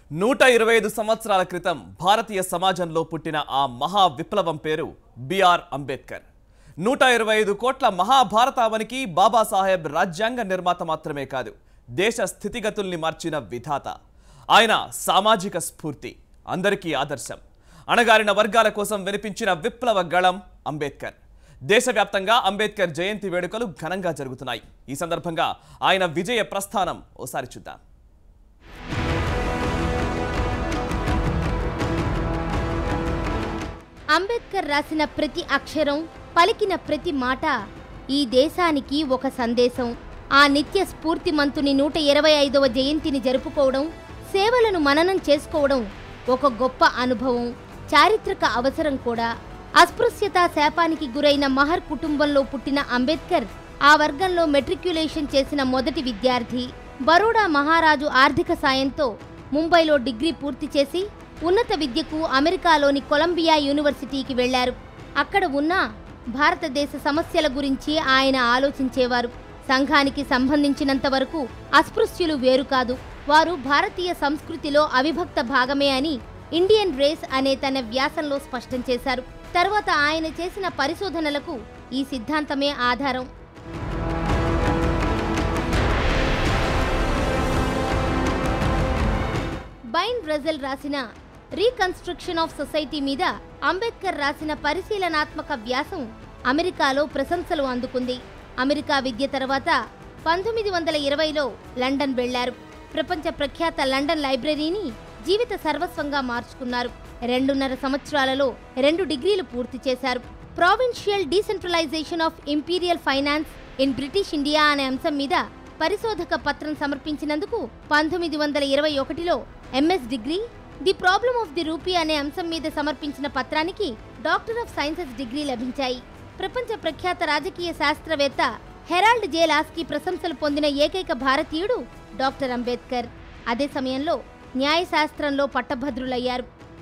నూట ఇరవై ఐదు సంవత్సరాల క్రితం భారతీయ సమాజంలో పుట్టిన ఆ మహా విప్లవం పేరు బిఆర్ అంబేద్కర్ నూట ఇరవై ఐదు కోట్ల మహాభారతావనికి బాబాసాహెబ్ రాజ్యాంగ నిర్మాత మాత్రమే కాదు దేశ స్థితిగతుల్ని మార్చిన విధాత ఆయన సామాజిక స్ఫూర్తి అందరికీ ఆదర్శం అణగారిన వర్గాల కోసం వినిపించిన విప్లవ గళం అంబేద్కర్ దేశవ్యాప్తంగా అంబేద్కర్ జయంతి వేడుకలు ఘనంగా జరుగుతున్నాయి ఈ సందర్భంగా ఆయన విజయ ప్రస్థానం ఓసారి చూద్దాం అంబేద్కర్ రాసిన ప్రతి అక్షరం పలికిన ప్రతి మాట ఈ దేశానికి ఒక సందేశం ఆ నిత్య స్ఫూర్తిమంతుని నూట ఇరవై ఐదవ జయంతిని జరుపుకోవడం సేవలను మననం చేసుకోవడం ఒక గొప్ప అనుభవం చారిత్రక అవసరం కూడా అస్పృశ్యత శాపానికి గురైన మహర్ కుటుంబంలో పుట్టిన అంబేద్కర్ ఆ వర్గంలో మెట్రిక్యులేషన్ చేసిన మొదటి విద్యార్థి బరోడా మహారాజు ఆర్థిక సాయంతో ముంబైలో డిగ్రీ పూర్తి చేసి ఉన్నత విద్యకు అమెరికాలోని కొలంబియా యూనివర్సిటీకి వెళ్లారు అక్కడ ఉన్న భారతదేశ సమస్యల గురించి ఆయన ఆలోచించేవారు సంఘానికి సంబంధించినంత వరకు అస్పృశ్యులు వేరు కాదు వారు భారతీయ సంస్కృతిలో అవిభక్త భాగమే అని ఇండియన్ రేస్ అనే తన వ్యాసంలో స్పష్టం చేశారు తర్వాత ఆయన చేసిన పరిశోధనలకు ఈ సిద్ధాంతమే ఆధారం బైన్ బ్రెజల్ రాసిన రీకన్స్ట్రక్షన్ ఆఫ్ సొసైటీ మీద అంబేద్కర్ రాసిన పరిశీలనాత్మక వ్యాసం అమెరికాలో ప్రశంసలు అందుకుంది అమెరికా విద్య తర్వాత పంతొమ్మిది వందల ఇరవైలో లండన్ వెళ్లారు ప్రపంచ ప్రఖ్యాత లండన్ లైబ్రరీని జీవిత సర్వస్వంగా మార్చుకున్నారు రెండున్నర సంవత్సరాలలో రెండు డిగ్రీలు పూర్తి చేశారు provincial decentralisation of imperial finance in British India అనే అంశం మీద పరిశోధక పత్రం సమర్పించినందుకు పంతొమ్మిది వందల ఇరవై ఒకటిలో MS degree the problem of the rupee అనే అంశం మీద సమర్పించిన పత్రానికి డాక్టర్ ఆఫ్ సైన్సెస్ డిగ్రీ లభించాయి ప్రపంచ ప్రఖ్యాత రాజకీయ శాస్త్రవేత్త హెరాల్డ్ జే లాస్కీ ప్రశంసలు పొందిన ఏకైక భారతీయుడు డాక్టర్ అంబేద్కర్ అదే సమయంలో న్యాయశాస్త్రంలో పట్టభద్రులయ్యారు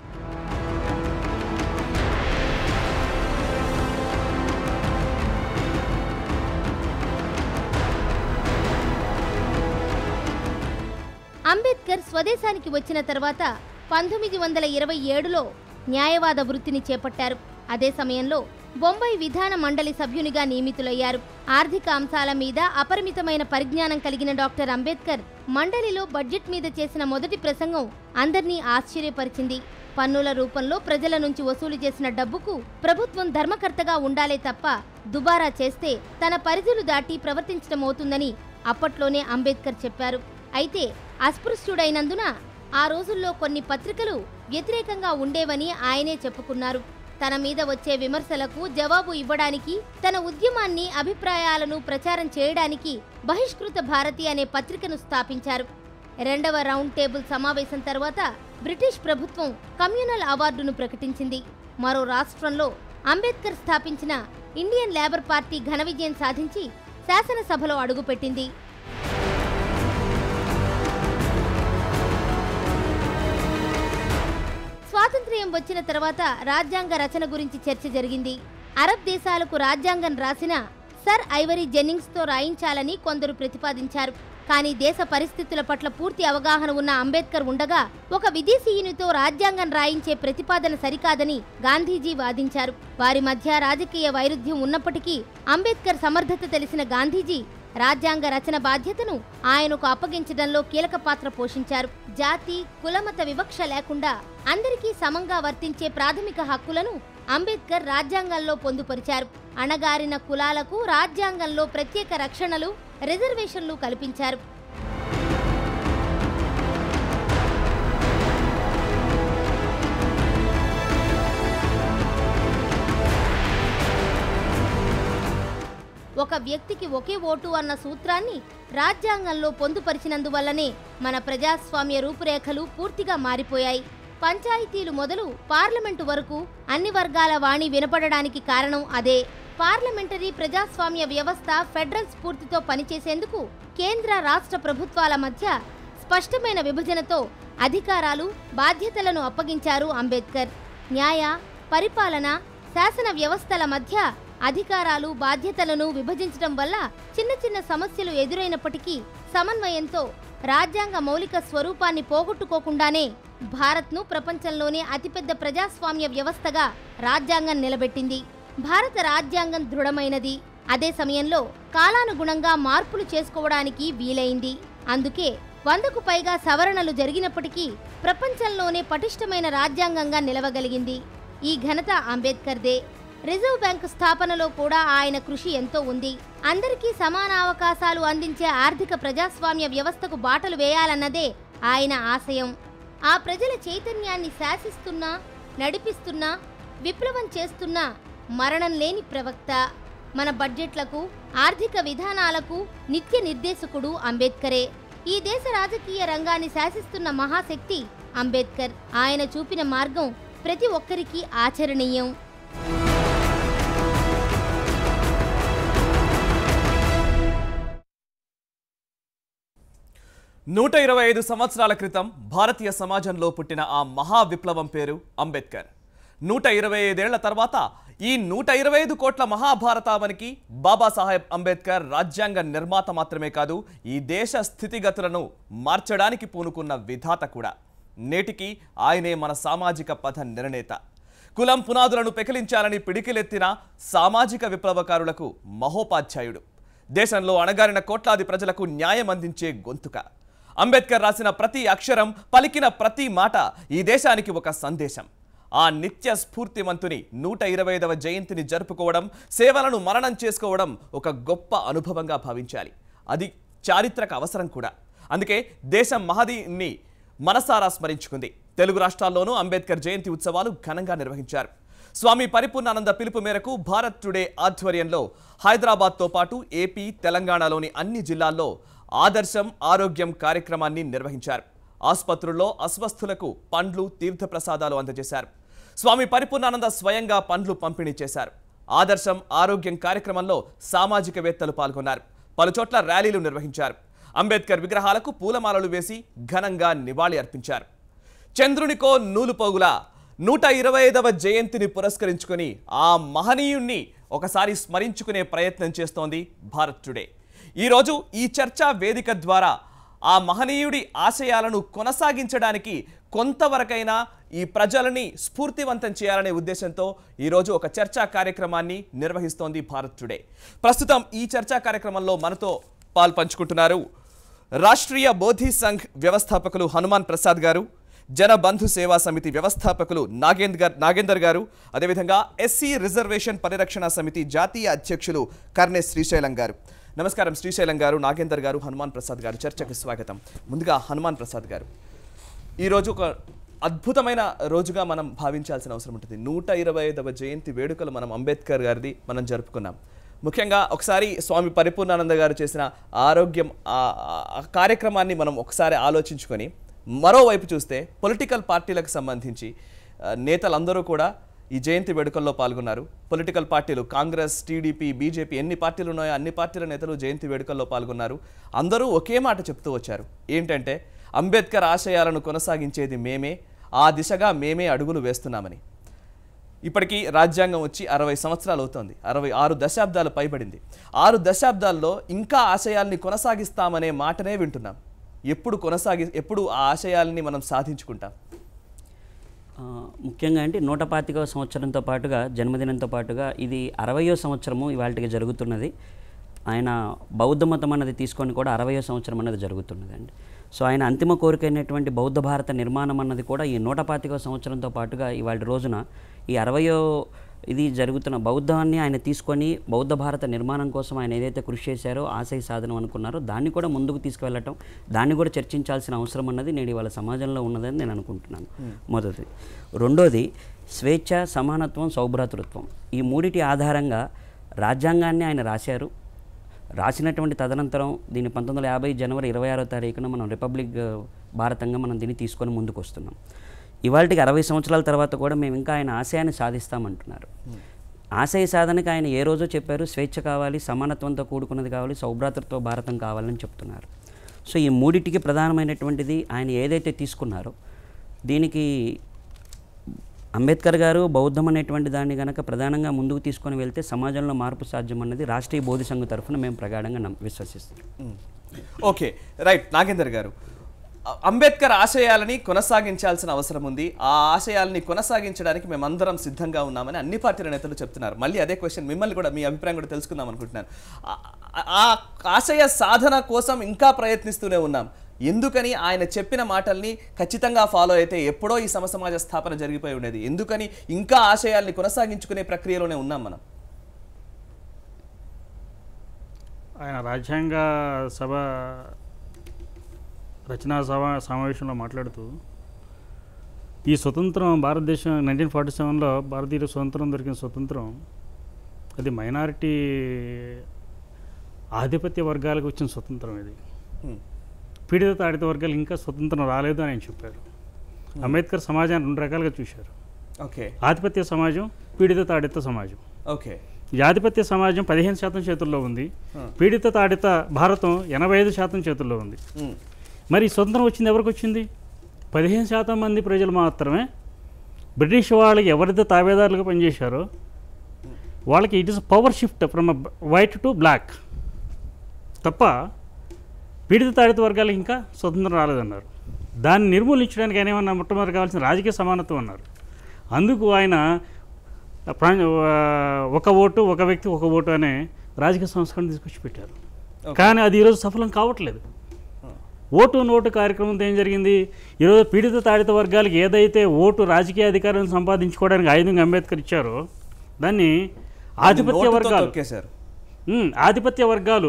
అంబేద్కర్ స్వదేశానికి వచ్చిన తర్వాత పంతొమ్మిది వందల ఇరవై ఏడులో న్యాయవాద వృత్తిని చేపట్టారు అదే సమయంలో బొంబాయి విధాన మండలి సభ్యునిగా నియమితులయ్యారు ఆర్థిక అంశాల మీద అపరిమితమైన పరిజ్ఞానం కలిగిన డాక్టర్ అంబేద్కర్ మండలిలో బడ్జెట్ మీద చేసిన మొదటి ప్రసంగం అందర్నీ ఆశ్చర్యపరిచింది పన్నుల రూపంలో ప్రజల నుంచి వసూలు చేసిన డబ్బుకు ప్రభుత్వం ధర్మకర్తగా ఉండాలే తప్ప దుబారా చేస్తే తన పరిధులు దాటి ప్రవర్తించడమవుతుందని అప్పట్లోనే అంబేద్కర్ చెప్పారు అయితే అస్పృశ్యుడైనందున ఆ రోజుల్లో కొన్ని పత్రికలు వ్యతిరేకంగా ఉండేవని ఆయనే చెప్పుకున్నారు తన మీద వచ్చే విమర్శలకు జవాబు ఇవ్వడానికి తన ఉద్యమాన్ని అభిప్రాయాలను ప్రచారం చేయడానికి బహిష్కృత భారతి అనే పత్రికను స్థాపించారు రెండవ రౌండ్ టేబుల్ సమావేశం తర్వాత బ్రిటిష్ ప్రభుత్వం కమ్యూనల్ అవార్డును ప్రకటించింది మరో రాష్ట్రంలో అంబేద్కర్ స్థాపించిన ఇండియన్ లేబర్ పార్టీ ఘన విజయం సాధించి శాసనసభలో అడుగుపెట్టింది స్వాతంత్ర్యం వచ్చిన తర్వాత రాజ్యాంగ రచన గురించి చర్చ జరిగింది అరబ్ దేశాలకు రాజ్యాంగం రాసిన సర్ ఐవరీ జెన్నింగ్స్తో రాయించాలని కొందరు ప్రతిపాదించారు కానీ దేశ పరిస్థితుల పట్ల పూర్తి అవగాహన ఉన్న అంబేద్కర్ ఉండగా ఒక విదేశీయునితో రాజ్యాంగం రాయించే ప్రతిపాదన సరికాదని గాంధీజీ వాదించారు వారి మధ్య రాజకీయ వైరుధ్యం ఉన్నప్పటికీ అంబేద్కర్ సమర్థత తెలిసిన గాంధీజీ రాజ్యాంగ రచన బాధ్యతను ఆయనకు అప్పగించడంలో కీలక పాత్ర పోషించారు జాతి కులమత వివక్ష లేకుండా అందరికీ సమంగా వర్తించే ప్రాథమిక హక్కులను అంబేద్కర్ రాజ్యాంగంలో పొందుపరిచారు అణగారిన కులాలకు రాజ్యాంగంలో ప్రత్యేక రక్షణలు రిజర్వేషన్లు కల్పించారు ఒక వ్యక్తికి ఒకే ఓటు అన్న సూత్రాన్ని రాజ్యాంగంలో పొందుపరిచినందువల్లనే మన ప్రజాస్వామ్య రూపురేఖలు పూర్తిగా మారిపోయాయి పంచాయతీలు మొదలు పార్లమెంటు వరకు అన్ని వర్గాల వాణి వినపడడానికి కారణం అదే పార్లమెంటరీ ప్రజాస్వామ్య వ్యవస్థ ఫెడరల్ స్ఫూర్తితో పనిచేసేందుకు కేంద్ర రాష్ట్ర ప్రభుత్వాల మధ్య స్పష్టమైన విభజనతో అధికారాలు బాధ్యతలను అప్పగించారు అంబేద్కర్ న్యాయ పరిపాలన శాసన వ్యవస్థల మధ్య అధికారాలు బాధ్యతలను విభజించడం వల్ల చిన్న చిన్న సమస్యలు ఎదురైనప్పటికీ సమన్వయంతో రాజ్యాంగ మౌలిక స్వరూపాన్ని పోగొట్టుకోకుండానే భారత్ను ప్రపంచంలోనే అతిపెద్ద ప్రజాస్వామ్య వ్యవస్థగా రాజ్యాంగం నిలబెట్టింది భారత రాజ్యాంగం దృఢమైనది అదే సమయంలో కాలానుగుణంగా మార్పులు చేసుకోవడానికి వీలైంది అందుకే వందకు పైగా సవరణలు జరిగినప్పటికీ ప్రపంచంలోనే పటిష్టమైన రాజ్యాంగంగా నిలవగలిగింది ఈ ఘనత అంబేద్కర్దే రిజర్వ్ బ్యాంకు స్థాపనలో కూడా ఆయన కృషి ఎంతో ఉంది అందరికీ సమాన అవకాశాలు అందించే ఆర్థిక ప్రజాస్వామ్య వ్యవస్థకు బాటలు వేయాలన్నదే ఆయన ఆశయం ఆ ప్రజల చైతన్యాన్ని శాసిస్తున్నా నడిపిస్తున్నా విప్లవం చేస్తున్నా మరణం లేని ప్రవక్త మన బడ్జెట్లకు ఆర్థిక విధానాలకు నిత్య నిర్దేశకుడు అంబేద్కరే ఈ దేశ రాజకీయ రంగాన్ని శాసిస్తున్న మహాశక్తి అంబేద్కర్ ఆయన చూపిన మార్గం ప్రతి ఒక్కరికి ఆచరణీయం నూట ఇరవై ఐదు సంవత్సరాల క్రితం భారతీయ సమాజంలో పుట్టిన ఆ మహా విప్లవం పేరు అంబేద్కర్ నూట ఇరవై ఐదేళ్ల తర్వాత ఈ నూట ఇరవై ఐదు కోట్ల మహాభారతావనికి బాబాసాహెబ్ అంబేద్కర్ రాజ్యాంగ నిర్మాత మాత్రమే కాదు ఈ దేశ స్థితిగతులను మార్చడానికి పూనుకున్న విధాత కూడా నేటికి ఆయనే మన సామాజిక పథ నిర్ణేత కులం పునాదులను పెకిలించాలని పిడికిలెత్తిన సామాజిక విప్లవకారులకు మహోపాధ్యాయుడు దేశంలో అణగారిన కోట్లాది ప్రజలకు న్యాయం అందించే గొంతుక అంబేద్కర్ రాసిన ప్రతి అక్షరం పలికిన ప్రతి మాట ఈ దేశానికి ఒక సందేశం ఆ నిత్య స్ఫూర్తిమంతుని నూట ఇరవై ఐదవ జయంతిని జరుపుకోవడం సేవలను మరణం చేసుకోవడం ఒక గొప్ప అనుభవంగా భావించాలి అది చారిత్రక అవసరం కూడా అందుకే దేశం మహదీని మనసారా స్మరించుకుంది తెలుగు రాష్ట్రాల్లోనూ అంబేద్కర్ జయంతి ఉత్సవాలు ఘనంగా నిర్వహించారు స్వామి పరిపూర్ణానంద పిలుపు మేరకు భారత్ టుడే ఆధ్వర్యంలో హైదరాబాద్తో పాటు ఏపీ తెలంగాణలోని అన్ని జిల్లాల్లో ఆదర్శం ఆరోగ్యం కార్యక్రమాన్ని నిర్వహించారు ఆసుపత్రుల్లో అస్వస్థులకు పండ్లు తీర్థప్రసాదాలు అందజేశారు స్వామి పరిపూర్ణానంద స్వయంగా పండ్లు పంపిణీ చేశారు ఆదర్శం ఆరోగ్యం కార్యక్రమంలో సామాజికవేత్తలు పాల్గొన్నారు పలుచోట్ల ర్యాలీలు నిర్వహించారు అంబేద్కర్ విగ్రహాలకు పూలమాలలు వేసి ఘనంగా నివాళి అర్పించారు చంద్రునికో నూలుపోగులా నూట ఇరవై ఐదవ జయంతిని పురస్కరించుకొని ఆ మహనీయుణ్ణి ఒకసారి స్మరించుకునే ప్రయత్నం చేస్తోంది భారత్ టుడే ఈరోజు ఈ చర్చా వేదిక ద్వారా ఆ మహనీయుడి ఆశయాలను కొనసాగించడానికి కొంతవరకైనా ఈ ప్రజలని స్ఫూర్తివంతం చేయాలనే ఉద్దేశంతో ఈరోజు ఒక చర్చా కార్యక్రమాన్ని నిర్వహిస్తోంది భారత్ టుడే ప్రస్తుతం ఈ చర్చా కార్యక్రమంలో మనతో పాల్పంచుకుంటున్నారు రాష్ట్రీయ బోధి సంఘ్ వ్యవస్థాపకులు హనుమాన్ ప్రసాద్ గారు జనబంధు సేవా సమితి వ్యవస్థాపకులు నాగేందర్ నాగేందర్ గారు అదేవిధంగా ఎస్సీ రిజర్వేషన్ పరిరక్షణ సమితి జాతీయ అధ్యక్షులు కర్ణె శ్రీశైలం గారు నమస్కారం శ్రీశైలం గారు నాగేందర్ గారు హనుమాన్ ప్రసాద్ గారు చర్చకు స్వాగతం ముందుగా హనుమాన్ ప్రసాద్ గారు ఈరోజు ఒక అద్భుతమైన రోజుగా మనం భావించాల్సిన అవసరం ఉంటుంది నూట ఇరవై ఐదవ జయంతి వేడుకలు మనం అంబేద్కర్ గారిది మనం జరుపుకున్నాం ముఖ్యంగా ఒకసారి స్వామి పరిపూర్ణానంద గారు చేసిన ఆరోగ్యం ఆ ఆ కార్యక్రమాన్ని మనం ఒకసారి ఆలోచించుకొని మరోవైపు చూస్తే పొలిటికల్ పార్టీలకు సంబంధించి ఆ, నేతలందరూ కూడా ఈ జయంతి వేడుకల్లో పాల్గొన్నారు పొలిటికల్ పార్టీలు కాంగ్రెస్ టీడీపీ బీజేపీ ఎన్ని పార్టీలు ఉన్నాయో అన్ని పార్టీల నేతలు జయంతి వేడుకల్లో పాల్గొన్నారు అందరూ ఒకే మాట చెప్తూ వచ్చారు ఏంటంటే అంబేద్కర్ ఆశయాలను కొనసాగించేది మేమే ఆ దిశగా మేమే అడుగులు వేస్తున్నామని ఇప్పటికీ రాజ్యాంగం వచ్చి అరవై సంవత్సరాలు అవుతోంది అరవై ఆరు దశాబ్దాలు పైబడింది ఆరు దశాబ్దాల్లో ఇంకా ఆశయాల్ని కొనసాగిస్తామనే మాటనే వింటున్నాం ఎప్పుడు కొనసాగి ఎప్పుడు ఆ ఆశయాల్ని మనం సాధించుకుంటాం ఆ, ముఖ్యంగా అంటే నూట పాతికవ సంవత్సరంతో పాటుగా జన్మదినంతో పాటుగా ఇది అరవయో సంవత్సరము ఇవాళకి జరుగుతున్నది ఆయన బౌద్ధ మతం అన్నది తీసుకొని కూడా అరవయో సంవత్సరం అన్నది జరుగుతున్నది అండి సో ఆయన అంతిమ కోరిక అయినటువంటి బౌద్ధ భారత నిర్మాణం అన్నది కూడా ఈ నూట పాతికవ సంవత్సరంతో పాటుగా ఇవాళ రోజున ఈ అరవయో ఇది జరుగుతున్న బౌద్ధాన్ని ఆయన తీసుకొని బౌద్ధ భారత నిర్మాణం కోసం ఆయన ఏదైతే కృషి చేశారో ఆశయ సాధనం అనుకున్నారో దాన్ని కూడా ముందుకు తీసుకువెళ్ళటం దాన్ని కూడా చర్చించాల్సిన అవసరం అన్నది నేడు ఇవాళ సమాజంలో ఉన్నదని నేను అనుకుంటున్నాను మొదటిది రెండోది స్వేచ్ఛ సమానత్వం సౌభ్రాతృత్వం ఈ మూడిటి ఆధారంగా రాజ్యాంగాన్ని ఆయన రాశారు రాసినటువంటి తదనంతరం దీన్ని పంతొమ్మిది వందల యాభై జనవరి ఇరవై ఆరో తారీఖున మనం రిపబ్లిక్ ఆ, భారతంగా మనం దీన్ని తీసుకొని ముందుకు వస్తున్నాం ఇవాళకి అరవై సంవత్సరాల తర్వాత కూడా మేము ఇంకా ఆయన ఆశయాన్ని సాధిస్తామంటున్నారు ఆశయ సాధనకి ఆయన ఏ రోజో చెప్పారు స్వేచ్ఛ కావాలి సమానత్వంతో కూడుకున్నది కావాలి సౌభ్రాతృత్వ భారతం కావాలని చెప్తున్నారు సో ఈ మూడిటికి ప్రధానమైనటువంటిది ఆయన ఏదైతే తీసుకున్నారో దీనికి అంబేద్కర్ గారు బౌద్ధం అనేటువంటి దాన్ని గనక ప్రధానంగా ముందుకు తీసుకొని వెళ్తే సమాజంలో మార్పు సాధ్యం అన్నది రాష్ట్రీయ బోధి సంఘ తరఫున మేము ప్రగాఢంగా నమ్మ- విశ్వసిస్తాం మ్మ్. ఓకే రైట్ నాగేందర్ గారు అ- అంబేద్కర్ ఆశయాలని కొనసాగించాల్సిన అవసరం ఉంది ఆ ఆశయాలని కొనసాగించడానికి మేమందరం సిద్ధంగా ఉన్నామని అన్ని పార్టీల నేతలు చెప్తున్నారు మళ్ళీ అదే క్వశ్చన్ మిమ్మల్ని కూడా మీ అభిప్రాయం కూడా తెలుసుకుందాం అనుకుంటున్నాను ఆ- ఆ- ఆ ఆశయ సాధన కోసం ఇంకా ప్రయత్నిస్తూనే ఉన్నాం ఎందుకని ఆయన చెప్పిన మాటల్ని ఖచ్చితంగా ఫాలో అయితే ఎప్పుడో ఈ సమసమాజ స్థాపన జరిగిపోయి ఉండేది ఎందుకని ఇంకా ఆశయాల్ని కొనసాగించుకునే ప్రక్రియలోనే ఉన్నాం మనం ఆయన రాజ్యాంగ సభ రచనా సభ సమావేశంలో మాట్లాడుతూ ఈ స్వతంత్రం భారతదేశం నైన్టీన్ ఫార్టీ సెవెన్లో భారతీయ స్వతంత్రం దొరికిన స్వతంత్రం అది మైనారిటీ ఆధిపత్య వర్గాలకు వచ్చిన స్వతంత్రం ఇది మ్మ్. పీడిత తాడిత వర్గాలు ఇంకా స్వతంత్రం రాలేదు అని ఆయన చెప్పారు అంబేద్కర్ సమాజాన్ని రెండు రకాలుగా చూశారు ఓకే ఆధిపత్య సమాజం పీడిత తాడిత సమాజం ఓకే ఈ ఆధిపత్య సమాజం పదిహేను శాతం చేతుల్లో ఉంది Hmm. పీడిత తాడిత భారతం ఎనభై ఐదు శాతం చేతుల్లో ఉంది మ్మ్. మరి ఈ స్వతంత్రం వచ్చింది ఎవరికి వచ్చింది పదిహేను శాతం మంది ప్రజలు మాత్రమే బ్రిటిష్ వాళ్ళకి ఎవరైతే తాబేదారులుగా పనిచేశారో వాళ్ళకి it is power shift from white to black తప్ప పీడిత తాడిత వర్గాలకు ఇంకా స్వతంత్రం రాలేదన్నారు దాన్ని నిర్మూలించడానికి ఆయన ఏమన్నా మొట్టమొదటి కావాల్సిన రాజకీయ సమానత్వం అన్నారు అందుకు ఆయన ప్రా- ఒక ఓటు ఒక వ్యక్తి ఒక ఓటు అనే రాజకీయ సంస్కరణ తీసుకొచ్చి పెట్టారు Okay. కానీ అది ఈరోజు సఫలం కావట్లేదు ఓటు నోటు కార్యక్రమంతో ఏం జరిగింది ఈరోజు పీడిత తాడిత వర్గాలకు ఏదైతే ఓటు రాజకీయ అధికారాలను సంపాదించుకోవడానికి ఆయుధంగా అంబేద్కర్ ఇచ్చారో దాన్ని ఆధిపత్య నోటుతో వర్గాలు తొక్కేశారు ఉమ్, ఆధిపత్య వర్గాలు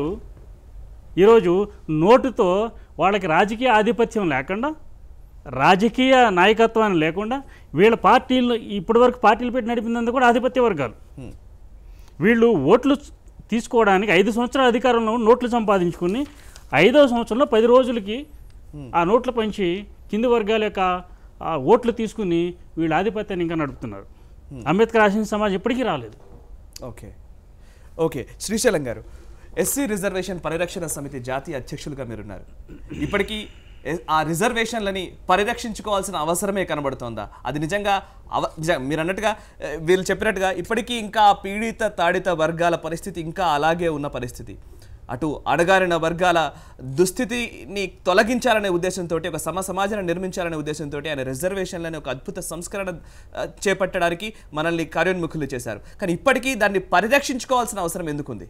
ఈరోజు నోటుతో వాళ్ళకి రాజకీయ ఆధిపత్యం లేకుండా రాజకీయ నాయకత్వాన్ని లేకుండా వీళ్ళ పార్టీలు ఇప్పటివరకు పార్టీలు పెట్టి నడిపిందంతా కూడా ఆధిపత్య వర్గాలు Hmm. వీళ్ళు ఓట్లు తీసుకోవడానికి ఐదు సంవత్సరాల అధికారంలో ఉండి నోట్లు సంపాదించుకుని ఐదవ సంవత్సరంలో పది రోజులకి ఆ నోట్లు పంచి కింది వర్గాల యొక్క ఆ ఓట్లు తీసుకుని వీళ్ళ ఆధిపత్యాన్ని ఇంకా నడుపుతున్నారు అంబేద్కర్ ఆశించిన సమాజం ఇప్పటికీ రాలేదు ఓకే ఓకే శ్రీశైలం గారు ఎస్సీ రిజర్వేషన్ పరిరక్షణ సమితి జాతీయ అధ్యక్షులుగా మీరున్నారు ఇప్పటికీ ఎ- ఆ రిజర్వేషన్లని పరిరక్షించుకోవాల్సిన అవసరమే కనబడుతోందా అది నిజంగా అవ నిజం- మీరు అన్నట్టుగా ఏ, వీళ్ళు చెప్పినట్టుగా ఇప్పటికీ ఇంకా ఆ పీడిత తాడిత వర్గాల పరిస్థితి ఇంకా అలాగే ఉన్న పరిస్థితి అటు అడగారిన వర్గాల దుస్థితిని తొలగించాలనే ఉద్దేశంతో ఒక సమ సమాజాన్ని నిర్మించాలనే ఉద్దేశంతో ఆయన రిజర్వేషన్లని ఒక అద్భుత సంస్కరణ ఆ, చేపట్టడానికి మనల్ని కార్యోన్ముఖులు చేశారు కానీ ఇప్పటికీ దాన్ని పరిరక్షించుకోవాల్సిన అవసరం ఎందుకుంది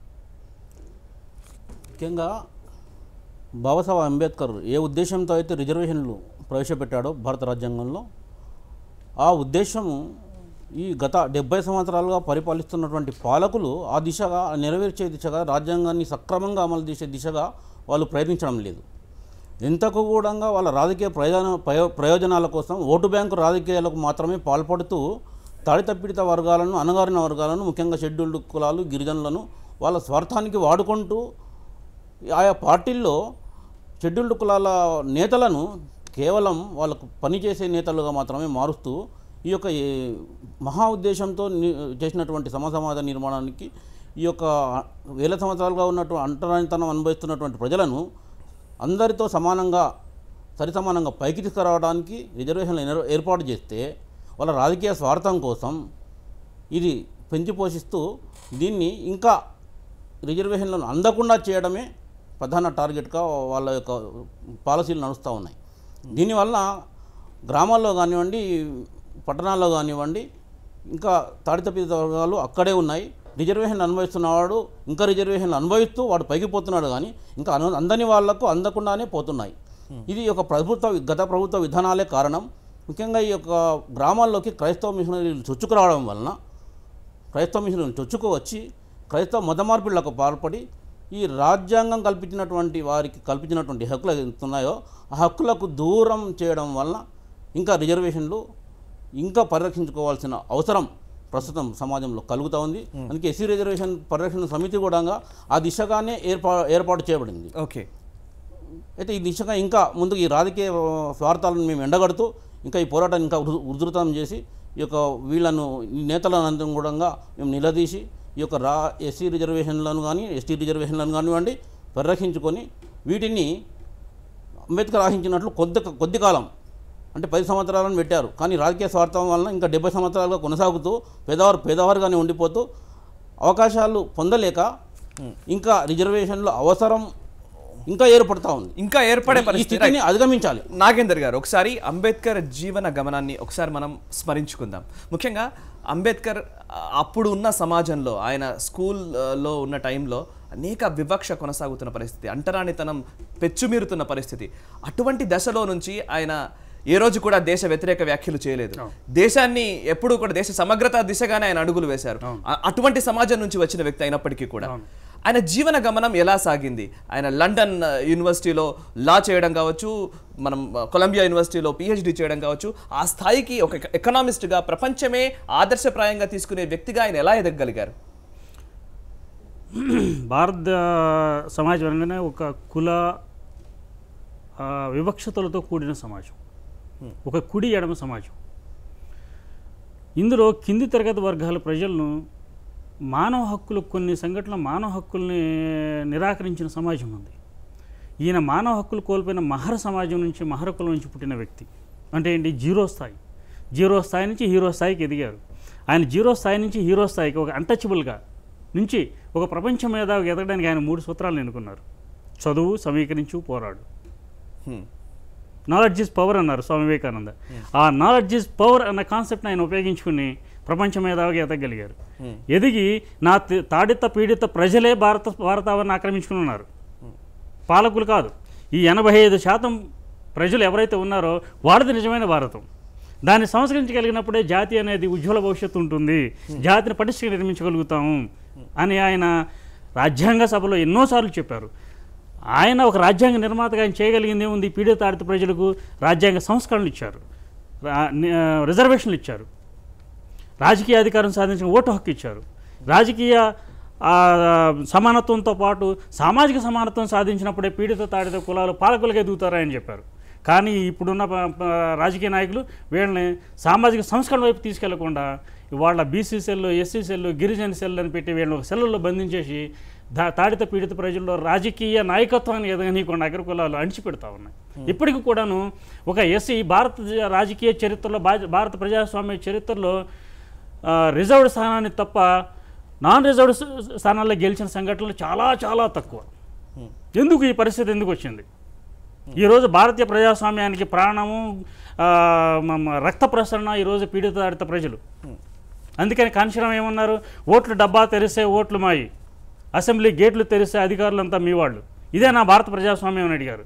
ముఖ్యంగా బాబాసాహెబ్ అంబేద్కర్ ఏ ఉద్దేశంతో అయితే రిజర్వేషన్లు ప్రవేశపెట్టాడో భారత రాజ్యాంగంలో ఆ ఉద్దేశము ఈ గత డెబ్బై సంవత్సరాలుగా పరిపాలిస్తున్నటువంటి పాలకులు ఆ దిశగా నెరవేర్చే దిశగా రాజ్యాంగాన్ని సక్రమంగా అమలు చేసే దిశగా వాళ్ళు ప్రయత్నించడం లేదు ఎంతకు కూడా వాళ్ళ రాజకీయ ప్రయోజన ప్రయో- ప్రయోజనాల కోసం ఓటు బ్యాంకు రాజకీయాలకు మాత్రమే పాల్పడుతూ తాడితప్పిడిత వర్గాలను అణగారిన వర్గాలను ముఖ్యంగా షెడ్యూల్డ్ కులాలు గిరిజనులను వాళ్ళ స్వార్థానికి వాడుకుంటూ ఆయా పార్టీల్లో షెడ్యూల్డ్ కులాల నేతలను కేవలం వాళ్ళకు పనిచేసే నేతలుగా మాత్రమే మారుస్తూ ఈ యొక్క ఏ మహా ఉద్దేశంతో ని- చేసినటువంటి సమసమాజ నిర్మాణానికి ఈ యొక్క వేల సంవత్సరాలుగా ఉన్నటువంటి అంటరానితనం అనుభవిస్తున్నటువంటి ప్రజలను అందరితో సమానంగా సరిసమానంగా పైకి తీసుకురావడానికి రిజర్వేషన్లు ఏర్- ఏర్పాటు చేస్తే వాళ్ళ రాజకీయ స్వార్థం కోసం ఇది పెంచి పోషిస్తూ దీన్ని ఇంకా రిజర్వేషన్లను అందకుండా చేయడమే ప్రధాన టార్గెట్గా వాళ్ళ యొక్క పాలసీలు నడుస్తూ ఉన్నాయి దీనివల్ల గ్రామాల్లో కానివ్వండి పట్టణాల్లో కానివ్వండి ఇంకా తాడితపీత వర్గాలు అక్కడే ఉన్నాయి రిజర్వేషన్ అనుభవిస్తున్నవాడు ఇంకా రిజర్వేషన్లు అనుభవిస్తూ వాడు పైకి పోతున్నాడు కానీ ఇంకా అను అందని వాళ్లకు అందకుండానే పోతున్నాయి ఇది ఒక ప్రభుత్వ గత ప్రభుత్వ విధానాలే కారణం ముఖ్యంగా ఈ యొక్క గ్రామాల్లోకి క్రైస్తవ మిషనరీలు చొచ్చుకురావడం వలన క్రైస్తవ మిషన్లను చొచ్చుకు వచ్చి క్రైస్తవ మత మార్పిళ్లకు పాల్పడి ఈ రాజ్యాంగం కల్పించినటువంటి వారికి కల్పించినటువంటి హక్కులు ఏవైతే ఉన్నాయో ఆ హక్కులకు దూరం చేయడం వలన ఇంకా రిజర్వేషన్లు ఇంకా పరిరక్షించుకోవాల్సిన అవసరం ప్రస్తుతం సమాజంలో కలుగుతూ ఉంది అందుకే ఎస్సీ రిజర్వేషన్ పరిరక్షణ సమితి కూడా ఆ దిశగానే ఏర్పా ఏర్పాటు చేయబడింది ఓకే అయితే ఈ దిశగా ఇంకా ముందుకు ఈ రాజకీయ స్వార్థాలను మేము ఎండగడుతూ ఇంకా ఈ పోరాటాన్ని ఇంకా ఉధృ- ఉధృతం చేసి ఈ యొక్క వీళ్ళను ఈ నేతలను కూడా మేము నిలదీసి ఈ యొక్క రా ఎస్సీ రిజర్వేషన్లను కానీ ఎస్టీ రిజర్వేషన్లను కానివ్వండి పరిరక్షించుకొని వీటిని అంబేద్కర్ ఆశించినట్లు కొద్ది కొద్ది కాలం అంటే పది సంవత్సరాలను పెట్టారు కానీ రాజకీయ స్వార్థం వలన ఇంకా డెబ్బై సంవత్సరాలుగా కొనసాగుతూ పేదవారు పేదవారుగానే ఉండిపోతూ అవకాశాలు పొందలేక ఇంకా రిజర్వేషన్ల అవసరం ఇంకా ఏర్పడతా ఉంది ఇంకా ఏర్పడే ఈ పరిస్థితి స్థితిని అధిగమించాలి నాగేందర్ గారు ఒకసారి అంబేద్కర్ జీవన గమనాన్ని ఒకసారి మనం స్మరించుకుందాం ముఖ్యంగా అంబేద్కర్ ఆ, అప్పుడు ఉన్న సమాజంలో ఆయన స్కూల్లో ఉన్న టైంలో అనేక వివక్ష కొనసాగుతున్న పరిస్థితి అంటరానితనం పెచ్చుమీరుతున్న పరిస్థితి అటువంటి దశలో నుంచి ఆయన ఏ రోజు కూడా దేశ వ్యతిరేక వ్యాఖ్యలు చేయలేదు దేశాన్ని ఎప్పుడూ కూడా దేశ సమగ్రత దిశగానే ఆయన అడుగులు వేశారు అ- అటువంటి సమాజం నుంచి వచ్చిన వ్యక్తి అయినప్పటికీ కూడా ఆయన జీవన గమనం ఎలా సాగింది ఆయన లండన్ ఆ, యూనివర్సిటీలో లా చేయడం కావచ్చు మనం ఆ, కొలంబియా యూనివర్సిటీలో పిహెచ్డి చేయడం కావచ్చు ఆ స్థాయికి ఒక ఎక- ఎకనామిస్ట్గా ప్రపంచమే ఆదర్శప్రాయంగా తీసుకునే వ్యక్తిగా ఆయన ఎలా ఎదగగలిగారు భారత సమాజం అనగానే ఒక కుల ఆ, వివక్షతలతో కూడిన సమాజం ఒక కుడి ఎడమ సమాజం ఇందులో కింది తరగతి వర్గాల ప్రజలను మానవ హక్కులు కొన్ని సంఘటనలు మానవ హక్కుల్ని నిరాకరించిన సమాజం ఉంది ఈయన మానవ హక్కులు కోల్పోయిన మహర సమాజం నుంచి మహర కులం నుంచి పుట్టిన వ్యక్తి అంటే ఏంటి జీరో స్థాయి జీరో స్థాయి నుంచి హీరో స్థాయికి ఎదిగారు ఆయన జీరో స్థాయి నుంచి హీరో స్థాయికి ఒక అన్టచబుల్గా నుంచి ఒక ప్రపంచ మేధావిగా ఎదగడానికి ఆయన మూడు సూత్రాలు ఎన్నుకున్నారు చదువు సమీకరించు పోరాడు హ్మ్. నాలెడ్జ్ ఇస్ పవర్ అన్నారు స్వామి వివేకానంద ఆ నాలెడ్జ్ ఇస్ పవర్ అన్న కాన్సెప్ట్ని ఆయన ఉపయోగించుకుని ప్రపంచ మేధావిగా ఎదగలిగారు ఎదిగి నా తి- తాడిత పీడిత ప్రజలే భారత భారతావరణ ఆక్రమించుకుని ఉన్నారు పాలకులు కాదు ఈ ఎనభై ఐదు శాతం ప్రజలు ఎవరైతే ఉన్నారో వాళ్ళది నిజమైన భారతం దాన్ని సంస్కరించగలిగినప్పుడే జాతి అనేది ఉజ్వల భవిష్యత్తు ఉంటుంది జాతిని పటిష్టంగా నిర్మించగలుగుతాము అని ఆయన రాజ్యాంగ సభలో ఎన్నోసార్లు చెప్పారు ఆయన ఒక రాజ్యాంగ నిర్మాతగా ఆయన చేయగలిగింది ఏముంది పీడిత తాడిత ప్రజలకు రాజ్యాంగ సంస్కరణలు ఇచ్చారు రా- ని- ఆ, రిజర్వేషన్లు ఇచ్చారు రాజకీయ అధికారం సాధించిన ఓటు హక్కు ఇచ్చారు రాజకీయ ఆ, సమానత్వంతో పాటు సామాజిక సమానత్వం సాధించినప్పుడే పీడిత తాడిత కులాలు పాలకులుగా ఎదుగుతారని చెప్పారు కానీ ఇప్పుడున్న ప- ప- రాజకీయ నాయకులు వీళ్ళని సామాజిక సంస్కరణ వైపు తీసుకెళ్లకుండా వాళ్ళ బీసీ సెల్ ఎస్సీ సెల్ గిరిజన సెల్ అని పెట్టి వీళ్ళని ఒక సెల్లుల్లో బంధించేసి దా తాడిత పీడిత ప్రజల్లో రాజకీయ నాయకత్వాన్ని ఎదగనీయకుండా అగ్రకులాలు అణిచిపెడతా ఉన్నాయి ఇప్పటికి కూడాను ఒక ఎస్సీ భారత రాజకీయ చరిత్రలో భా- భారత ప్రజాస్వామ్య చరిత్రలో ఆ, రిజర్వ్డ్ స్థానాన్ని తప్ప నాన్ రిజర్వ్డ్ స్థ- స్థానాల్లో గెలిచిన సంఘటనలు చాలా చాలా తక్కువ ఎందుకు ఈ పరిస్థితి ఎందుకు వచ్చింది ఈరోజు భారతీయ ప్రజాస్వామ్యానికి ప్రాణము ఆ, మ- మ- రక్త ప్రసరణ ఈరోజు పీడిత ప్రజలు అందుకని కాంశీరామ్ ఏమన్నారు ఓట్లు డబ్బా తెరిస్తే ఓట్లు మాయి అసెంబ్లీ గేట్లు తెరిస్తే అధికారులంతా మీ వాళ్ళు ఇదే నా భారత ప్రజాస్వామ్యం అని అడిగారు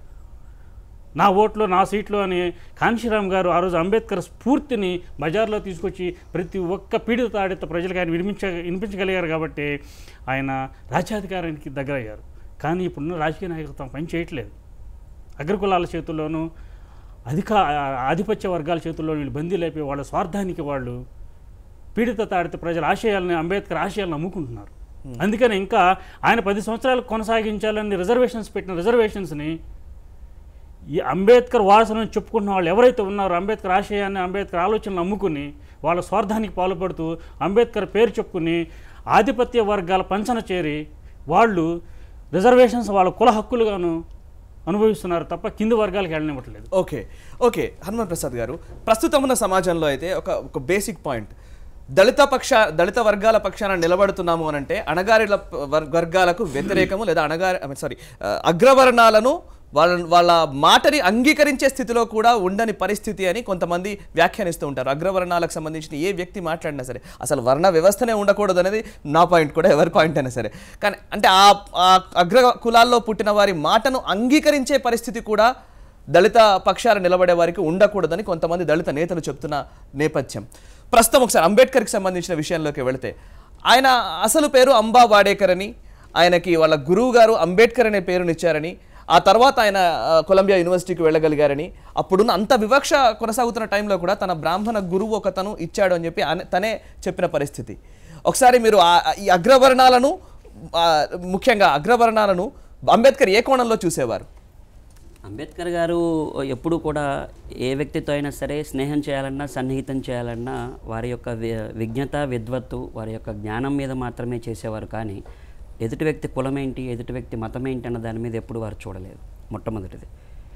నా ఓట్లు నా సీట్లు అని కాంశీరామ్ గారు ఆ రోజు అంబేద్కర్ స్ఫూర్తిని బజార్లో తీసుకొచ్చి ప్రతి ఒక్క పీడిత తాడిత ప్రజలకు ఆయన వినిపించ వినిపించగలిగారు కాబట్టి ఆయన రాజ్యాధికారానికి దగ్గరయ్యారు కానీ ఇప్పుడున్న రాజకీయ నాయకత్వం పని చేయట్లేదు అగ్రకులాల చేతుల్లోనూ అధిక ఆధిపత్య వర్గాల చేతుల్లో వీళ్ళు బందీలు అయిపోయి వాళ్ళ స్వార్థానికి వాళ్ళు పీడిత తాడిత ప్రజల ఆశయాలని అంబేద్కర్ ఆశయాలను అమ్ముకుంటున్నారు అందుకని ఇంకా ఆయన పది సంవత్సరాలు కొనసాగించాలని రిజర్వేషన్స్ పెట్టిన రిజర్వేషన్స్ని ఈ అంబేద్కర్ వారసులను చెప్పుకుంటున్న వాళ్ళు ఎవరైతే ఉన్నారో అంబేద్కర్ ఆశయాన్ని అంబేద్కర్ ఆలోచనలు అమ్ముకుని వాళ్ళ స్వార్థానికి పాల్పడుతూ అంబేద్కర్ పేరు చెప్పుకుని ఆధిపత్య వర్గాల పంచన చేరి వాళ్ళు రిజర్వేషన్స్ వాళ్ళ కుల హక్కులుగాను అనుభవిస్తున్నారు తప్ప కింది వర్గాలకు వెళ్ళనివ్వట్లేదు ఓకే ఓకే హనుమాన్ ప్రసాద్ గారు ప్రస్తుతం ఉన్న సమాజంలో అయితే ఒక ఒక బేసిక్ పాయింట్ దళిత పక్ష దళిత వర్గాల పక్షాన నిలబడుతున్నాము అని అంటే అణగారిల ప- వర్- వర్గాలకు వ్యతిరేకము లేదా అణగారి సారీ అగ్రవర్ణాలను వాళ్ళ వాళ్ళ మాటని అంగీకరించే స్థితిలో కూడా ఉండని పరిస్థితి అని కొంతమంది వ్యాఖ్యానిస్తూ ఉంటారు అగ్రవర్ణాలకు సంబంధించిన ఏ వ్యక్తి మాట్లాడినా సరే అసలు వర్ణ వ్యవస్థనే ఉండకూడదు అనేది నా పాయింట్ కూడా ఎవరి పాయింట్ అయినా సరే కానీ అంటే ఆ ఆ అగ్ర కులాల్లో పుట్టిన వారి మాటను అంగీకరించే పరిస్థితి కూడా దళిత పక్షాలు నిలబడే వారికి ఉండకూడదని కొంతమంది దళిత నేతలు చెప్తున్న నేపథ్యం ప్రస్తుతం ఒకసారి అంబేద్కర్కి సంబంధించిన విషయంలోకి వెళితే ఆయన అసలు పేరు అంబా వాడేకర్ అని ఆయనకి వాళ్ళ గురువు గారు అంబేద్కర్ అనే పేరునిచ్చారని ఆ తర్వాత ఆయన ఆ, కొలంబియా యూనివర్సిటీకి వెళ్ళగలిగారని అప్పుడున్న అంత వివక్ష కొనసాగుతున్న టైంలో కూడా తన బ్రాహ్మణ గురువు ఒకతను ఇచ్చాడు అని చెప్పి ఆయన- తనే చెప్పిన పరిస్థితి ఒకసారి మీరు ఆ- ఈ అగ్రవర్ణాలను ఆ, ముఖ్యంగా అగ్రవర్ణాలను అంబేద్కర్ ఏ కోణంలో చూసేవారు అంబేద్కర్ గారు ఎప్పుడు కూడా ఏ వ్యక్తితో అయినా సరే స్నేహం చేయాలన్నా సన్నిహితం చేయాలన్నా వారి యొక్క వి- విజ్ఞత విద్వత్తు వారి యొక్క జ్ఞానం మీద మాత్రమే చేసేవారు కానీ ఎదుటి వ్యక్తి కులం ఏంటి ఎదుటి వ్యక్తి మతం ఏంటి అన్న దాని మీద ఎప్పుడు వారు చూడలేదు మొట్టమొదటిది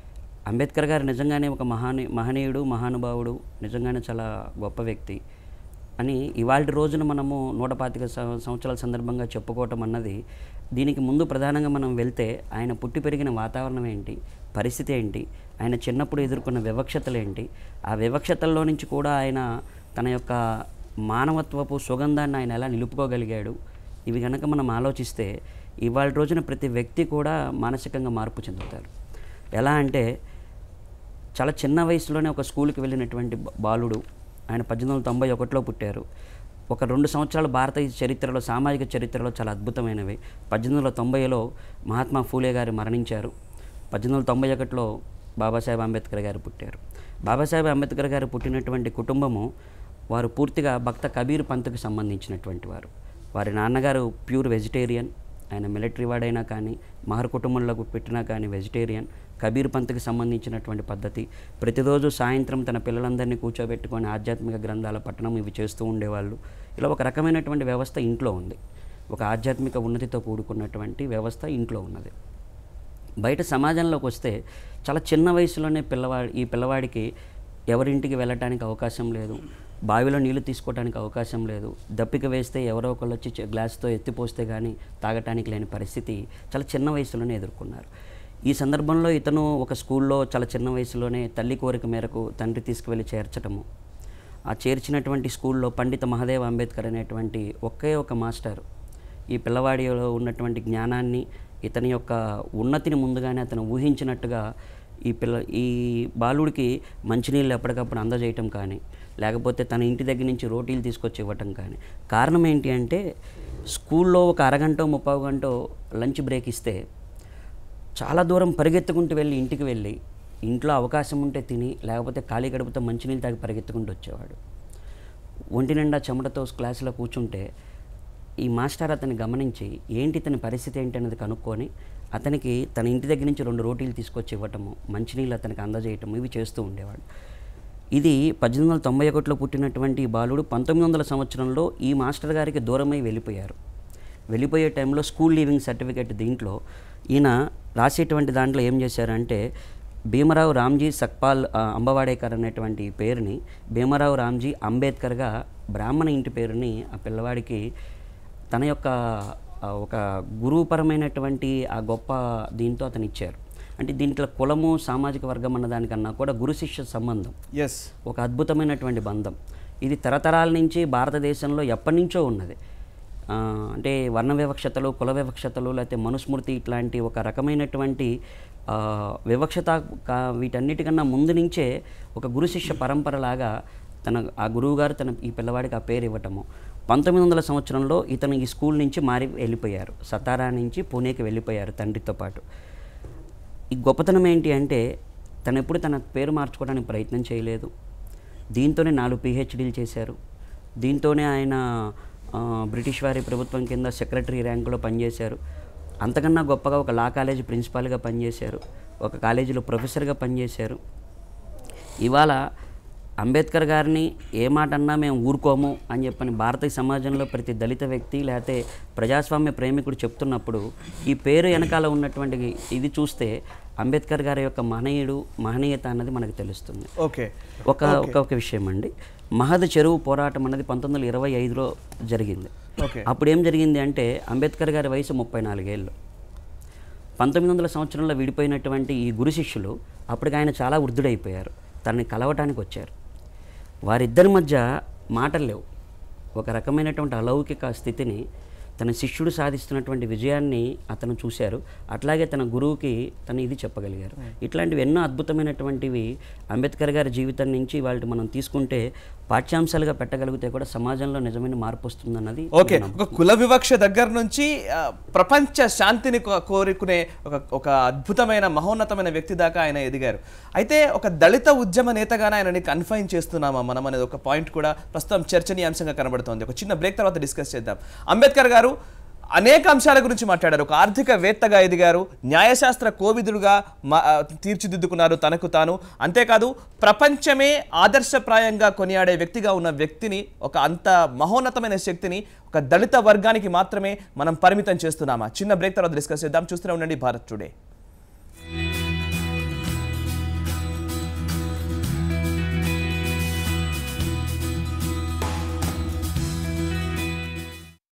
అంబేద్కర్ గారు నిజంగానే ఒక మహాని మహనీయుడు మహానుభావుడు నిజంగానే చాలా గొప్ప వ్యక్తి అని ఇవాళ రోజున మనము నూట పాతిక సం- సంవత్సరాల సందర్భంగా చెప్పుకోవటం అన్నది దీనికి ముందు ప్రధానంగా మనం వెళ్తే ఆయన పుట్టి పెరిగిన వాతావరణం ఏంటి పరిస్థితి ఏంటి ఆయన చిన్నప్పుడు ఎదుర్కొన్న వివక్షతలు ఏంటి ఆ వివక్షతల్లో నుంచి కూడా ఆయన తన యొక్క మానవత్వపు సుగంధాన్ని ఆయన ఎలా నిలుపుకోగలిగాడు ఇవి కనుక మనం ఆలోచిస్తే ఇవాళ రోజున ప్రతి వ్యక్తి కూడా మానసికంగా మార్పు చెందుతారు ఎలా అంటే చాలా చిన్న వయసులోనే ఒక స్కూల్కి వెళ్ళినటువంటి బా- బాలుడు ఆయన పద్దెనిమిది వందల తొంభై ఒకటిలో పుట్టారు ఒక రెండు సంవత్సరాలు భారతీయ చరిత్రలో సామాజిక చరిత్రలో చాలా అద్భుతమైనవి పద్దెనిమిది వందల తొంభైలో మహాత్మా ఫూలే గారు మరణించారు పద్దెనిమిది వందల తొంభై ఒకటిలో బాబాసాహెబ్ అంబేద్కర్ గారు పుట్టారు బాబాసాహెబ్ అంబేద్కర్ గారు పుట్టినటువంటి కుటుంబము వారు పూర్తిగా భక్త కబీర్ పంత్కి సంబంధించినటువంటి వారు వారి నాన్నగారు ప్యూర్ వెజిటేరియన్ ఆయన మిలిటరీ వాడైనా కానీ మహర్ కుటుంబంలోకి పెట్టినా కానీ వెజిటేరియన్ కబీర్ పంత్కి సంబంధించినటువంటి పద్ధతి ప్రతిరోజు సాయంత్రం తన పిల్లలందరినీ కూర్చోబెట్టుకొని ఆధ్యాత్మిక గ్రంథాల పఠనం ఇవి చేస్తూ ఉండేవాళ్ళు ఇలా ఒక రకమైనటువంటి వ్యవస్థ ఇంట్లో ఉంది ఒక ఆధ్యాత్మిక ఉన్నతితో కూడుకున్నటువంటి వ్యవస్థ ఇంట్లో ఉన్నది బయట సమాజంలోకి వస్తే చాలా చిన్న వయసులోనే పిల్లవాడి ఈ పిల్లవాడికి ఎవరింటికి వెళ్ళటానికి అవకాశం లేదు బావిలో నీళ్లు తీసుకోవడానికి అవకాశం లేదు దప్పిక వేస్తే ఎవరో ఒకళ్ళు వచ్చి చె- గ్లాస్తో ఎత్తిపోస్తే కానీ తాగటానికి లేని పరిస్థితి చాలా చిన్న వయసులోనే ఎదుర్కొన్నారు ఈ సందర్భంలో ఇతను ఒక స్కూల్లో చాలా చిన్న వయసులోనే తల్లి కోరిక మేరకు తండ్రి తీసుకువెళ్ళి చేర్చటము ఆ చేర్చినటువంటి స్కూల్లో పండిత మహాదేవ్ అంబేద్కర్ అనేటువంటి ఒకే ఒక మాస్టర్ ఈ పిల్లవాడిలో ఉన్నటువంటి జ్ఞానాన్ని ఇతని యొక్క ఉన్నతిని ముందుగానే అతను ఊహించినట్టుగా ఈ పిల్ల ఈ బాలుడికి మంచినీళ్ళు ఎప్పటికప్పుడు అందజేయటం కానీ లేకపోతే తన ఇంటి దగ్గర నుంచి రోటీలు తీసుకొచ్చి ఇవ్వటం కానీ కారణం ఏంటి అంటే స్కూల్లో ఒక అరగంట ముప్పావు గంట లంచ్ బ్రేక్ ఇస్తే చాలా దూరం పరిగెత్తుకుంటూ వెళ్ళి ఇంటికి వెళ్ళి ఇంట్లో అవకాశం ఉంటే తిని లేకపోతే ఖాళీ గడుపుతో మంచినీళ్ళు తాగి పరిగెత్తుకుంటూ వచ్చేవాడు ఒంటి నిండా చెమటతో క్లాసులో కూర్చుంటే ఈ మాస్టర్ అతన్ని గమనించి ఏంటి ఇతని పరిస్థితి ఏంటి అనేది కనుక్కొని అతనికి తన ఇంటి దగ్గర నుంచి రెండు రోటీలు తీసుకొచ్చి ఇవ్వటము మంచినీళ్ళు అతనికి అందజేయటము ఇవి చేస్తూ ఉండేవాడు ఇది పద్దెనిమిది వందల తొంభై ఒకటిలో పుట్టినటువంటి ఈ బాలుడు పంతొమ్మిది వందల సంవత్సరంలో ఈ మాస్టర్ గారికి దూరమై వెళ్ళిపోయారు వెళ్ళిపోయే టైంలో స్కూల్ లీవింగ్ సర్టిఫికేట్ దీంట్లో ఈయన రాసేటువంటి దాంట్లో ఏం చేశారంటే భీమరావు రామ్జీ సక్పాల్ ఆ, అంబవాడేకర్ అనేటువంటి పేరుని భీమరావు రామ్జీ అంబేద్కర్గా బ్రాహ్మణ ఇంటి పేరుని ఆ పిల్లవాడికి తన యొక్క ఆ, ఒక గురువుపరమైనటువంటి ఆ గొప్ప దీంతో అతను ఇచ్చారు అంటే దీంట్లో కులము సామాజిక వర్గం అన్న దానికన్నా కూడా గురు శిష్య సంబంధం ఎస్ ఒక అద్భుతమైనటువంటి బంధం ఇది తరతరాల నుంచి భారతదేశంలో ఎప్పటి నుంచో ఉన్నది ఆ, అంటే వర్ణ వివక్షతలు కుల వివక్షతలు లేకపోతే మనుస్మృతి ఇట్లాంటి ఒక రకమైనటువంటి ఆ, వివక్షత కా- వీటన్నిటికన్నా ముందు నుంచే ఒక గురు శిష్య పరంపరలాగా తన ఆ గురువుగారు తన ఈ పిల్లవాడికి ఆ పేరు ఇవ్వటము పంతొమ్మిది వందల సంవత్సరంలో ఇతను ఈ స్కూల్ నుంచి మారి వెళ్ళిపోయారు సతారా నుంచి పూణేకి వెళ్ళిపోయారు తండ్రితో పాటు ఈ గొప్పతనం ఏంటి అంటే తను ఎప్పుడు తన పేరు మార్చుకోవడానికి ప్రయత్నం చేయలేదు దీంతోనే నాలుగు పిహెచ్డీలు చేశారు దీంతోనే ఆయన ఆ, బ్రిటిష్ వారి ప్రభుత్వం కింద సెక్రటరీ ర్యాంకులో పనిచేశారు అంతకన్నా గొప్పగా ఒక లా కాలేజీ ప్రిన్సిపాల్గా పనిచేశారు ఒక కాలేజీలో ప్రొఫెసర్గా పనిచేశారు ఇవాళ అంబేద్కర్ గారిని ఏ మాట అన్నా మేము ఊరుకోము అని చెప్పని భారతీయ సమాజంలో ప్రతి దళిత వ్యక్తి లేకపోతే ప్రజాస్వామ్య ప్రేమికుడు చెప్తున్నప్పుడు ఈ పేరు వెనకాల ఉన్నటువంటి ఇది చూస్తే అంబేద్కర్ గారి యొక్క మహనీయుడు మహనీయత అన్నది మనకు తెలుస్తుంది ఓకే ఒక ఒక ఒక విషయం అండి మహద్ చెరువు పోరాటం అన్నది పంతొమ్మిది వందల ఇరవై ఐదులో జరిగింది ఓకే అప్పుడు ఏం జరిగింది అంటే అంబేద్కర్ గారి వయసు ముప్పై నాలుగేళ్ళు పంతొమ్మిది వందల సంవత్సరంలో విడిపోయినటువంటి ఈ గురు శిష్యులు అప్పటికి ఆయన చాలా వృద్ధుడైపోయారు తనని కలవటానికి వచ్చారు వారిద్దరి మధ్య మాటలు లేవు ఒక రకమైనటువంటి అలౌకిక స్థితిని తన శిష్యుడు సాధిస్తున్నటువంటి విజయాన్ని అతను చూశారు అట్లాగే తన గురువుకి తను ఇది చెప్పగలిగారు ఇట్లాంటివి ఎన్నో అద్భుతమైనటువంటివి అంబేద్కర్ గారి జీవితం నుంచి వాళ్ళకి మనం తీసుకుంటే పాఠ్యాంశాలుగా పెట్టగలిగితే కూడా సమాజంలో నిజమైన మార్పు వస్తుందన్నది ఓకే ఒక కుల వివక్ష దగ్గర నుంచి ఆ, ప్రపంచ శాంతిని కో- కోరుకునే ఒక ఒక అద్భుతమైన మహోన్నతమైన వ్యక్తి దాకా ఆయన ఎదిగారు అయితే ఒక దళిత ఉద్యమ నేతగానే ఆయనని కన్ఫైన్ చేస్తున్నామా మనం అనేది ఒక పాయింట్ కూడా ప్రస్తుతం చర్చనీయాంశంగా కనబడుతోంది ఒక చిన్న బ్రేక్ తర్వాత డిస్కస్ చేద్దాం అంబేద్కర్ గారు అనేక అంశాల గురించి మాట్లాడారు ఒక ఆర్థిక వేత్తగా ఎదిగారు న్యాయశాస్త్ర కోవిదుడుగా మా- ఆ, తీర్చిదిద్దుకున్నారు తనకు తాను అంతేకాదు ప్రపంచమే ఆదర్శప్రాయంగా కొనియాడే వ్యక్తిగా ఉన్న వ్యక్తిని ఒక అంత మహోన్నతమైన శక్తిని ఒక దళిత వర్గానికి మాత్రమే మనం పరిమితం చేస్తున్నామా చిన్న బ్రేక్ తర్వాత డిస్కస్ చేద్దాం చూస్తూనే ఉండండి భారత్ టుడే